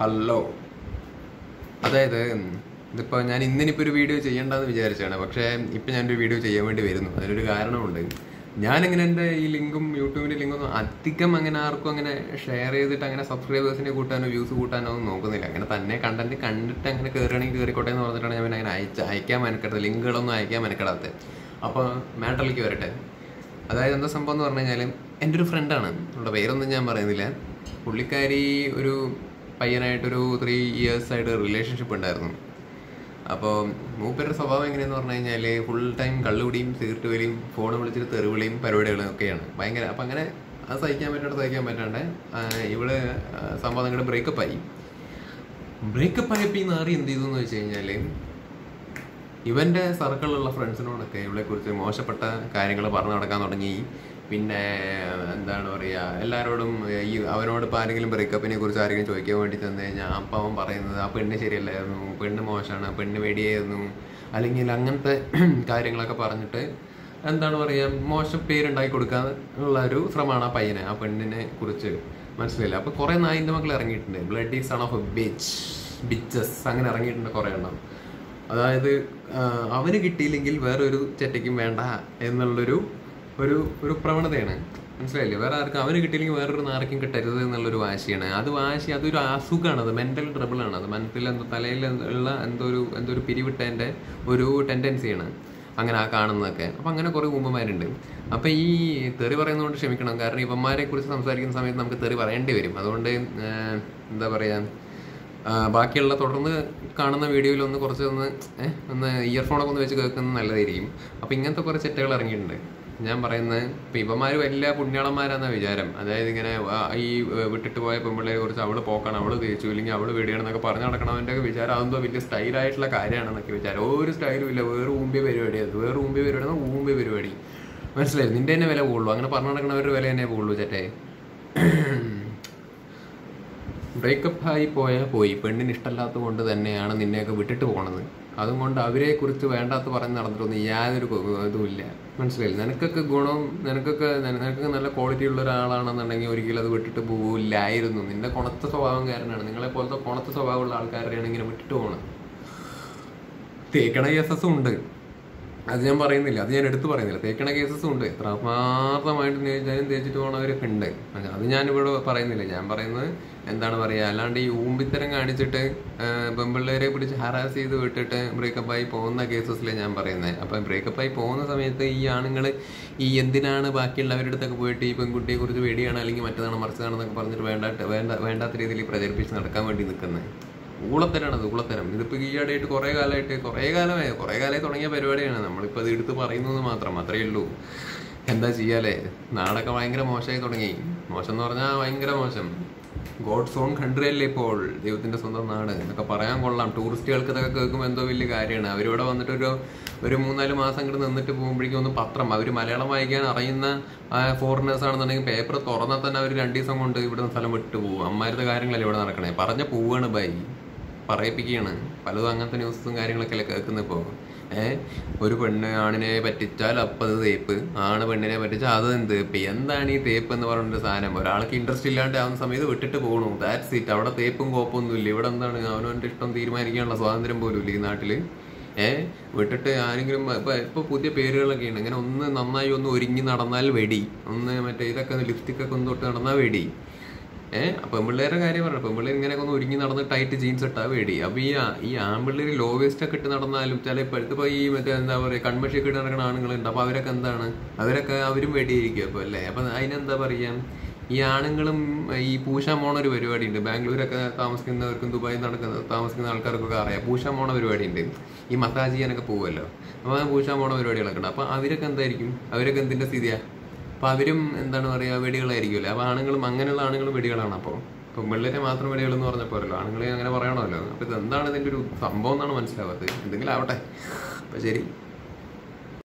hello അതായത് ഇതിപ്പോൾ ഞാൻ ഇന്നിനിപ്പോൾ ഒരു വീഡിയോ ചെയ്യേണ്ടെന്ന് വിചാരിച്ചാണ് പക്ഷേ ഇപ്പം ഞാനൊരു വീഡിയോ ചെയ്യാൻ വേണ്ടി വരുന്നു അതിനൊരു കാരണമുണ്ട് ഞാനിങ്ങനെ എൻ്റെ ഈ ലിങ്കും യൂട്യൂബിൻ്റെ ലിങ്കൊന്നും അധികം അങ്ങനെ ആർക്കും അങ്ങനെ ഷെയർ ചെയ്തിട്ട് അങ്ങനെ സബ്സ്ക്രൈബേഴ്സിനെ കൂട്ടാനോ വ്യൂസ് കൂട്ടാനോ ഒന്നും നോക്കുന്നില്ല അങ്ങനെ തന്നെ കണ്ടന്റ് കണ്ടിട്ട് അങ്ങനെ കയറുകയാണെങ്കിൽ കയറിക്കോട്ടെ എന്ന് പറഞ്ഞിട്ടാണ് ഞാൻ പിന്നെ അങ്ങനെ അയച്ച അയക്കാൻ മെനക്കെടുത്തത് ലിങ്കുകളൊന്നും അയക്കാൻ മെനക്കെടാത്തത് അപ്പോൾ മാറ്ററിലേക്ക് വരട്ടെ അതായത് എന്താ സംഭവം എന്ന് പറഞ്ഞു കഴിഞ്ഞാൽ എൻ്റെ ഒരു ഫ്രണ്ടാണ് അവളുടെ പേരൊന്നും ഞാൻ പറയുന്നില്ല പുള്ളിക്കാരി ഒരു പയ്യനായിട്ടൊരു ത്രീ ഇയേഴ്സ് ആയിട്ട് റിലേഷൻഷിപ്പ് ഉണ്ടായിരുന്നു അപ്പോൾ മൂപ്പരുടെ സ്വഭാവം എങ്ങനെയെന്ന് പറഞ്ഞു കഴിഞ്ഞാൽ ഫുൾ ടൈം കള്ളുപിടിയും സിഗരറ്റ് വലിയും ഫോൺ വിളിച്ചിട്ട് തെറിവിളിയും പരിപാടികളും ഒക്കെയാണ് ഭയങ്കര അപ്പം അങ്ങനെ അത് സഹിക്കാൻ പറ്റാണ്ട് സഹിക്കാൻ പറ്റാണ്ട് ആ, ഇവള് ആ, സംഭവം നിങ്ങളുടെ ബ്രേക്കപ്പ് ആയി ബ്രേക്കപ്പ് ആയപ്പോൾ ഈ നാറി എന്ത് ചെയ്തു എന്ന് വെച്ച് കഴിഞ്ഞാൽ ഇവന്റെ സർക്കിളിലുള്ള ഫ്രണ്ട്സിനോടൊക്കെ ഇവളെ കുറിച്ച് മോശപ്പെട്ട കാര്യങ്ങൾ പറഞ്ഞു നടക്കാൻ തുടങ്ങി പിന്നെ എന്താണ് പറയുക എല്ലാവരോടും ഈ അവനോട് ഇപ്പോൾ ആരെങ്കിലും ബ്രേക്കപ്പിനെ കുറിച്ച് ആരെങ്കിലും ചോദിക്കാൻ വേണ്ടി ചെന്ന് കഴിഞ്ഞാൽ അപ്പം അവൻ പറയുന്നത് ആ പെണ്ണ് ശരിയല്ലായിരുന്നു പെണ്ണ് മോശമാണ് പെണ്ണ് വെടിയായിരുന്നു അല്ലെങ്കിൽ അങ്ങനത്തെ കാര്യങ്ങളൊക്കെ പറഞ്ഞിട്ട് എന്താണ് പറയുക മോശം പേരുണ്ടാക്കി കൊടുക്കാൻ ഉള്ള ഒരു ശ്രമമാണ് ആ പയ്യനെ ആ പെണ്ണിനെ കുറിച്ച് മനസ്സിലായില്ല അപ്പോൾ കുറേ നായിൻ്റെ മക്കൾ ഇറങ്ങിയിട്ടുണ്ട് blood is son of a bitch bitches അങ്ങനെ ഇറങ്ങിയിട്ടുണ്ട് കുറേ എണ്ണം അതായത് ആ, അവന് കിട്ടിയില്ലെങ്കിൽ വേറൊരു ചെറ്റയ്ക്കും വേണ്ട എന്നുള്ളൊരു ഒരു ഒരു പ്രവണതയാണ് മനസ്സിലായില്ലേ വേറെ ആർക്കും അവന് കിട്ടിയില്ലെങ്കിൽ വേറൊരു നാർക്കും കിട്ടരുത് എന്നുള്ളൊരു വാശിയാണ് അത് വാശി അതൊരു അസുഖമാണ് അത് മെന്റൽ ട്രബിളാണ് അത് മനസ്സിൽ എന്തോ തലയിൽ എന്തോ ഉള്ള എന്തോ ഒരു എന്തോ ഒരു പിരിവിട്ടതിൻ്റെ ഒരു ടെൻഡൻസിയാണ് അങ്ങനെ ആ കാണുന്നതൊക്കെ അപ്പം അങ്ങനെ കുറേ ഉമ്മമാരുണ്ട് അപ്പം ഈ തെറി പറയുന്നതുകൊണ്ട് ക്ഷമിക്കണം കാരണം ഇവന്മാരെ കുറിച്ച് സംസാരിക്കുന്ന സമയത്ത് നമുക്ക് തെറി പറയേണ്ടി വരും അതുകൊണ്ട് ആ, എന്താ പറയുക ആ, ബാക്കിയുള്ള തുടർന്ന് കാണുന്ന വീഡിയോയിൽ ഒന്ന് കുറച്ച് ഒന്ന് ഏഹ് ഒന്ന് ഇയർഫോണൊക്കെ ഒന്ന് വെച്ച് കേൾക്കുന്നത് നല്ലതായിരിക്കും അപ്പോൾ ഇങ്ങനത്തെ കുറേ ചെറ്റകൾ ഇറങ്ങിയിട്ടുണ്ട് ഞാൻ പറയുന്നത് ഇപ്പം ഇവന്മാർ വലിയ പുണ്യാളന്മാരാന്ന വിചാരം അതായത് ഇങ്ങനെ ആ, ഈ ഏ, വിട്ടിട്ട് പോയ പെമ്പിള്ളയെ കുറിച്ച് അവള് പോക്കണം അവള് തേച്ചു ഇല്ലെങ്കിൽ അവള് വീടിയാണെന്നൊക്കെ പറഞ്ഞു നടക്കണവൻ്റെ വിചാരം അതെന്തോ വലിയ സ്റ്റൈലായിട്ടുള്ള കാര്യമാണെന്നൊക്കെ വിചാരം ഒരു സ്റ്റൈലും ഇല്ല വേറെ ഊമ്പിയ പരിപാടി അത് വേറെ ഊമ്പിയ പരിപാടി എന്നാൽ ഊമ്പിയ പരിപാടി മനസ്സിലായി നിന്റെ തന്നെ വില പോകുള്ളൂ അങ്ങനെ പറഞ്ഞു നടക്കണവരുടെ വില തന്നെ പോകുള്ളൂ ചേട്ടേ ബ്രേക്കപ്പ് ആയി പോയാൽ പോയി പെണ്ണിന് ഇഷ്ടമല്ലാത്തത് കൊണ്ട് തന്നെയാണ് നിന്നെയൊക്കെ വിട്ടിട്ട് പോണത് അതുകൊണ്ട് അവരെ കുറിച്ച് വേണ്ടാത്ത പറഞ്ഞ് നടന്നിട്ടൊന്നും യാതൊരു കൊ- ഇതുമില്ല മനസ്സിലായില്ല നിനക്കൊക്കെ ഗുണം നിനക്കൊക്കെ നിന- നിനക്കൊക്കെ നല്ല ക്വാളിറ്റി ഉള്ള ഒരാളാണെന്നുണ്ടെങ്കിൽ ഒരിക്കലും അത് വിട്ടിട്ട് പോവില്ലായിരുന്നു നിന്റെ കൊണത്ത സ്വഭാവം കാരനാണ് നിങ്ങളെ പോലത്തെ കൊണത്ത സ്വഭാവമുള്ള ആൾക്കാരെയാണ് ഇങ്ങനെ വിട്ടിട്ട് പോണത് തേക്കണ കേസസും ഉണ്ട് അത് ഞാൻ പറയുന്നില്ല അത് ഞാൻ എടുത്തു പറയുന്നില്ല തേക്കണ കേസസും ഉണ്ട് എത്രമാത്രമായിട്ട് തേച്ചാലും തേച്ചിട്ട് പോണവരൊക്കെ ഉണ്ട് അത് ഞാനിവിടെ പറയുന്നില്ല ഞാൻ പറയുന്നത് എന്താണ് പറയുക അല്ലാണ്ട് ഈ ഊമ്പിത്തരം കാണിച്ചിട്ട് ആ, പെമ്പിള്ളേരെ പിടിച്ച് ഹറാസ് ചെയ്ത് വിട്ടിട്ട് ബ്രേക്കപ്പ് ആയി പോകുന്ന കേസസിലെ ഞാൻ പറയുന്നത് അപ്പം ബ്രേക്കപ്പ് ആയി പോകുന്ന സമയത്ത് ഈ ആണുങ്ങൾ ഈ എന്തിനാണ് ബാക്കിയുള്ളവരുടെ അടുത്തൊക്കെ പോയിട്ട് ഈ പെൺകുട്ടിയെ കുറിച്ച് വെടിയാണ് അല്ലെങ്കിൽ മറ്റേതാണ് മറിച്ചതാണെന്നൊക്കെ പറഞ്ഞിട്ട് വേണ്ടാട്ട് വേണ്ട വേണ്ടാത്ത രീതിയിൽ പ്രചരിപ്പിച്ച് നടക്കാൻ വേണ്ടി നിൽക്കുന്നത് ഊളത്തരാണ് അത് ഊളത്തരം ഇതിപ്പോ ഈ ഇടയായിട്ട് കുറെ കാലമായിട്ട് കുറെ കാലമായി കുറെ കാലമായി തുടങ്ങിയ പരിപാടിയാണ് നമ്മളിപ്പോ അത് എടുത്ത് പറയുന്നത് മാത്രം അത്രേ ഉള്ളൂ എന്താ ചെയ്യാലേ നാടൊക്കെ ഭയങ്കര മോശമായി തുടങ്ങി മോശം എന്ന് പറഞ്ഞാൽ ഭയങ്കര മോശം ഗോഡ്സ് ഓൺ കൺട്രി അല്ലേ ഇപ്പോൾ ദൈവത്തിന്റെ സ്വന്തം നാട് എന്നൊക്കെ പറയാൻ കൊള്ളാം ടൂറിസ്റ്റുകൾക്ക് ഇതൊക്കെ കേൾക്കുമ്പോൾ എന്തോ വലിയ കാര്യമാണ് അവരിവിടെ വന്നിട്ട് ഒരു ഒരു മൂന്നാല് മാസം ഇങ്ങോട്ട് നിന്നിട്ട് പോകുമ്പോഴേക്കും ഒന്ന് പത്രം അവർ മലയാളം വായിക്കാൻ അറിയുന്ന ഫോറിനേഴ്സ് ആണെന്നുണ്ടെങ്കിൽ പേപ്പർ തുറന്നാൽ തന്നെ അവർ രണ്ട് ദിവസം കൊണ്ട് ഇവിടുന്ന് സ്ഥലം വിട്ടു പോകും അമ്മാരുടെ കാര്യങ്ങളല്ലേ ഇവിടെ നടക്കണേ പറഞ്ഞ പോവാണ് ബൈ പറയിപ്പിക്കുകയാണ് പലതും അങ്ങനത്തെ ന്യൂസും കാര്യങ്ങളൊക്കെ അല്ലേ കേൾക്കുന്നത് ഇപ്പോൾ ഏഹ് ഒരു പെണ്ണ് ആണിനെ പറ്റിച്ചാൽ അപ്പം അത് തേപ്പ് ആണ് പെണ്ണിനെ പറ്റിച്ചാൽ അത് എന്ത് തേപ്പ് എന്താണ് ഈ തേപ്പ് എന്ന് പറഞ്ഞൊരു സാധനം ഒരാൾക്ക് ഇൻട്രസ്റ്റ് ഇല്ലാണ്ട് ആവുന്ന സമയത്ത് വിട്ടിട്ട് പോകണു ദാറ്റ്സ് ഇറ്റ് അവിടെ തേപ്പും കോപ്പൊന്നും ഇല്ല ഇവിടെ എന്താണ് അവനവൻ്റെ ഇഷ്ടം തീരുമാനിക്കാനുള്ള സ്വാതന്ത്ര്യം പോലും ഇല്ല ഈ നാട്ടിൽ ഏഹ് വിട്ടിട്ട് ആരെങ്കിലും ഇപ്പൊ ഇപ്പൊ പുതിയ പേരുകളൊക്കെ ഉണ്ട് ഇങ്ങനെ ഒന്ന് നന്നായി ഒന്ന് ഒരുങ്ങി നടന്നാൽ വെടി ഒന്ന് മറ്റേ ഇതൊക്കെ ലിപ്സ്റ്റിക് ഒക്കെ ഒന്ന് തൊട്ട് നടന്നാൽ വെടി ഏഹ് പെൺപിള്ളേരുടെ കാര്യം പറഞ്ഞു പെൺപിള്ളേർ ഇങ്ങനെയൊക്കെ ഒന്ന് ഒരുങ്ങി നടന്ന് ടൈറ്റ് ജീൻസ് ഇട്ടാ വേടി അപ്പൊ ഈ ആ- ഈ ആൺപിള്ളേർ ലോ വേസ്റ്റ് ഒക്കെ ഇട്ട് നടന്നാലും ചില ഇപ്പോഴത്തെ ഇപ്പൊ ഈ മറ്റേ എന്താ പറയുക കൺമഷി ഒക്കെ ഇട്ട് നടക്കുന്ന ആണുങ്ങളുണ്ട് അപ്പൊ അവരൊക്കെ എന്താണ് അവരൊക്കെ അവരും വെടിയായിരിക്കും അപ്പൊ അല്ലേ അപ്പൊ അതിനെന്താ പറയാ ഈ ആണുങ്ങളും ഈ പൂശ മോണ ഒരു പരിപാടി ഉണ്ട് ബാംഗ്ലൂരൊക്കെ താമസിക്കുന്നവർക്കും ദുബായിൽ നടക്കുന്ന താമസിക്കുന്ന ആൾക്കാർക്കൊക്കെ അറിയാം പൂശ മോണ പരിപാടി ഉണ്ട് ഈ മസാജ് ചെയ്യാനൊക്കെ പോകുമല്ലോ അപ്പൊ ആ പൂശ മോണ പരിപാടികളൊക്കെ ഉണ്ട് അപ്പൊ അവരൊക്കെ എന്തായിരിക്കും അവരൊക്കെ എന്തിന്റെ സ്ഥിതിയാ അപ്പൊ അവരും എന്താണ് പറയാ വെടികളായിരിക്കുമല്ലോ അപ്പൊ ആണുങ്ങളും അങ്ങനെയുള്ള ആണുങ്ങളും വെടികളാണ് അപ്പോൾ പെൺപിള്ളേരെ മാത്രം വെടികളെന്ന് പറഞ്ഞപ്പോഴല്ലോ ആണുങ്ങളെ അങ്ങനെ പറയണമല്ലോ അപ്പൊ ഇത് എന്താണ് ഇതിന്റെ ഒരു സംഭവം എന്നാണ് മനസ്സിലാവാത്തത് എന്തെങ്കിലും ആവട്ടെ അപ്പൊ ശരി